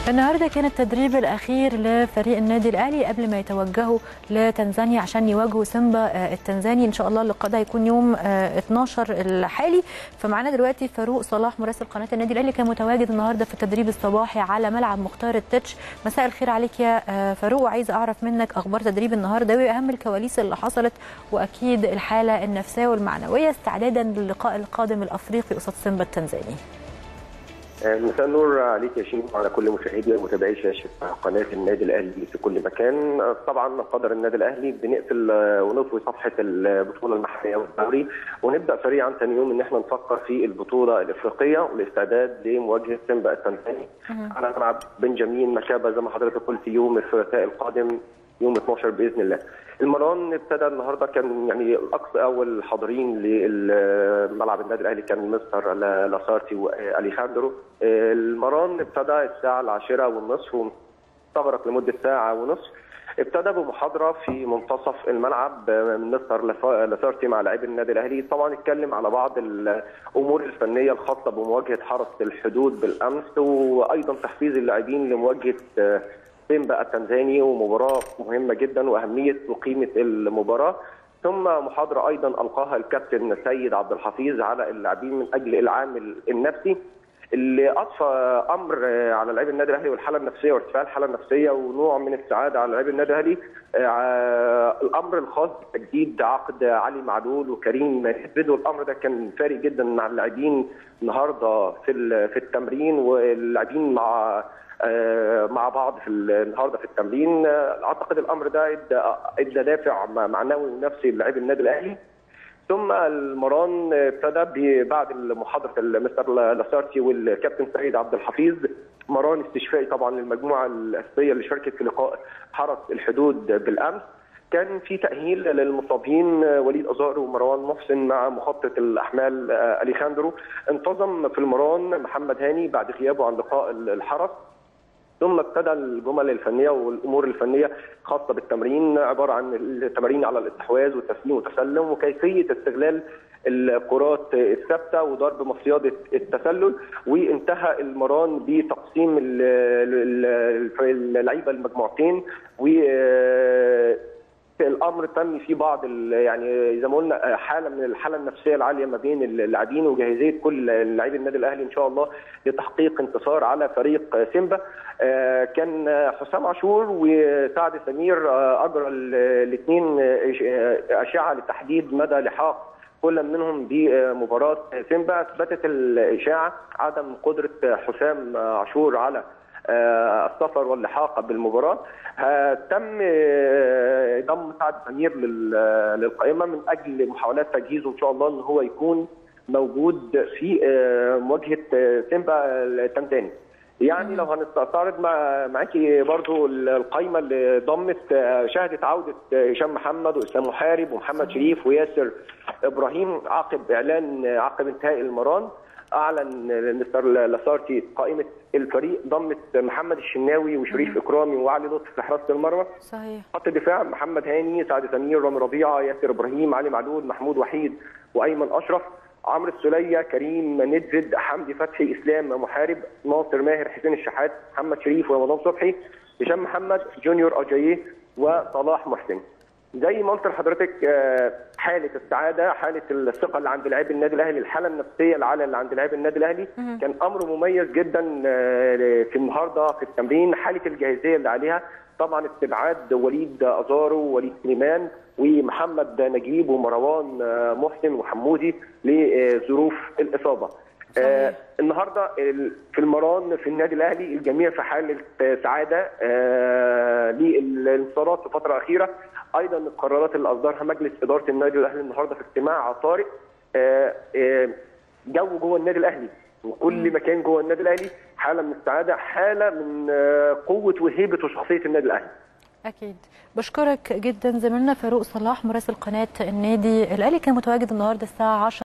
النهارده كان التدريب الاخير لفريق النادي الاهلي قبل ما يتوجهوا لتنزانيا عشان يواجهوا سيمبا التنزاني ان شاء الله اللقاء ده هيكون يوم 12 الحالي فمعانا دلوقتي فاروق صلاح مراسل قناه النادي الاهلي كان متواجد النهارده في التدريب الصباحي على ملعب مختار التتش مساء الخير عليك يا فاروق وعايزه اعرف منك اخبار تدريب النهارده واهم الكواليس اللي حصلت واكيد الحاله النفسيه والمعنويه استعدادا للقاء القادم الافريقي قصاد سيمبا التنزاني مساء النور عليك يا شيماء وعلى كل مشاهدي ومتابعي شاشه قناه النادي الاهلي في كل مكان طبعا قدر النادي الاهلي بنقفل ونطوي صفحه البطوله المحليه والدوري ونبدا سريعا ثاني يوم ان احنا نفكر في البطوله الافريقيه والاستعداد لمواجهه سيمبا التنزاني على ملعب بنجامين مشابه زي ما حضرتك قلت يوم الثلاثاء القادم يوم 12 باذن الله. المران ابتدى النهارده كان يعني الاقصى اول حاضرين لملعب النادي الاهلي كان مستر لاسارتي واليخاندرو. المران ابتدى الساعه العاشره والنصف واستغرق لمده ساعه ونصف. ابتدى بمحاضره في منتصف الملعب من مستر لاسارتي مع لاعبي النادي الاهلي طبعا اتكلم على بعض الامور الفنيه الخاصه بمواجهه حرس الحدود بالامس وايضا تحفيز اللاعبين لمواجهه سيمبا التنزاني ومباراه مهمه جدا واهميه وقيمه المباراه ثم محاضره ايضا القاها الكابتن سيد عبد الحفيظ على اللاعبين من اجل العامل النفسي اللي اضفى امر على لاعبي النادي الاهلي والحاله النفسيه وارتفاع الحاله النفسيه ونوع من السعاده على لاعبي النادي الاهلي الامر الخاص بتجديد عقد علي معلول وكريم نسبد والامر ده كان فارق جدا مع اللاعبين النهارده في في التمرين واللاعبين مع مع بعض في النهارده في التمرين اعتقد الامر ده ادى ادى دافع معنوي ونفسي للاعبي النادي الاهلي ثم المران ابتدى بعد محاضره المستر لاسارتي والكابتن سيد عبد الحفيظ مران استشفائي طبعا للمجموعه الاساسيه اللي شاركت في لقاء حرس الحدود بالامس كان في تاهيل للمصابين وليد ازار ومروان محسن مع مخطط الاحمال اليخاندرو انتظم في المران محمد هاني بعد غيابه عن لقاء الحرس ثم ابتدى الجمل الفنيه والامور الفنيه خاصه بالتمرين عباره عن التمارين على الاستحواذ والتسليم والتسلم وكيفيه استغلال الكرات الثابته وضرب مصيده التسلل وانتهى المران بتقسيم اللعيبه المجموعتين و الامر تم فيه بعض يعني زي ما قلنا حاله من الحاله النفسيه العاليه ما بين اللاعبين وجاهزيه كل لاعبي النادي الاهلي ان شاء الله لتحقيق انتصار على فريق سيمبا كان حسام عاشور وسعد سمير اجرى الاثنين اشعه لتحديد مدى لحاق كل منهم بمباراه سيمبا اثبتت الاشاعه عدم قدره حسام عاشور على السفر واللحاق بالمباراه تم ضم سعد سمير للقائمه من اجل محاولات تجهيزه ان شاء الله ان هو يكون موجود في مواجهه سيمبا التنزاني يعني لو هنستعرض مع معاكي برضو القائمه اللي ضمت شهدت عوده هشام محمد واسلام محارب ومحمد شريف وياسر ابراهيم عقب اعلان عقب انتهاء المران اعلن مستر لاسارتي قائمه الفريق ضمت محمد الشناوي وشريف اكرامي وعلي لطفي في حراسه المرمى صحيح خط الدفاع محمد هاني سعد سمير رامي ربيعه ياسر ابراهيم علي معلول محمود وحيد وايمن اشرف عمرو السوليه كريم ندفد حمدي فتحي اسلام محارب ناصر ماهر حسين الشحات محمد شريف ورمضان صبحي هشام محمد جونيور اجاييه وصلاح محسن زي ما قلت لحضرتك حاله السعاده حاله الثقه اللي عند لاعبي النادي الاهلي الحاله النفسيه العاليه اللي عند لاعبي النادي الاهلي كان امر مميز جدا في النهارده في التمرين حاله الجاهزيه اللي عليها طبعا استبعاد وليد ازارو ووليد سليمان ومحمد نجيب ومروان محسن وحمودي لظروف الاصابه آه النهارده في المران في النادي الاهلي الجميع في حاله سعاده آه للانتصارات في الفتره الاخيره ايضا القرارات اللي اصدرها مجلس اداره النادي الاهلي النهارده في اجتماع طارئ آه جو جوه النادي الاهلي وكل مكان جوه النادي الاهلي حاله من السعاده حاله من قوه وهيبه وشخصيه النادي الاهلي اكيد بشكرك جدا زميلنا فاروق صلاح مراسل قناه النادي الاهلي كان متواجد النهارده الساعه 10